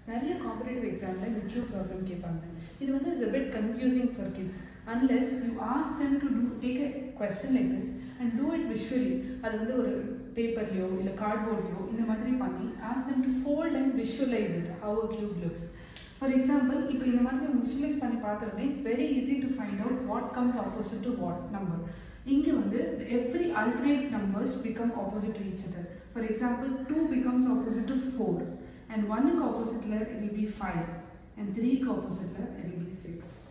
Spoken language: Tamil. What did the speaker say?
நிறைய காம்படேட்டிவ் எக்ஸாமில் இந்த கியூ ப்ராப்ளம் கேட்பாங்க இது வந்து is a bit confusing for kids unless you ask them to do take a question like this and do it visually அது வந்து ஒரு பேப்பர்லையோ இல்லை கார்ட்போர்ட்லையோ இந்த மாதிரி பண்ணி ask them to fold and visualize it how a cube looks for example இப்போ இந்த மாதிரி விஷுவலைஸ் பண்ணி பார்த்த உடனே it's very easy to find out what comes opposite to what number இங்கே வந்து every alternate numbers become opposite to each other for example two becomes opposite to four and ஒன்னுக்கு ஆப்போசிட்டில் it will be five and த்ரீக்கு ஆப்போசிட்டில் இட் வில் பி சிக்ஸ்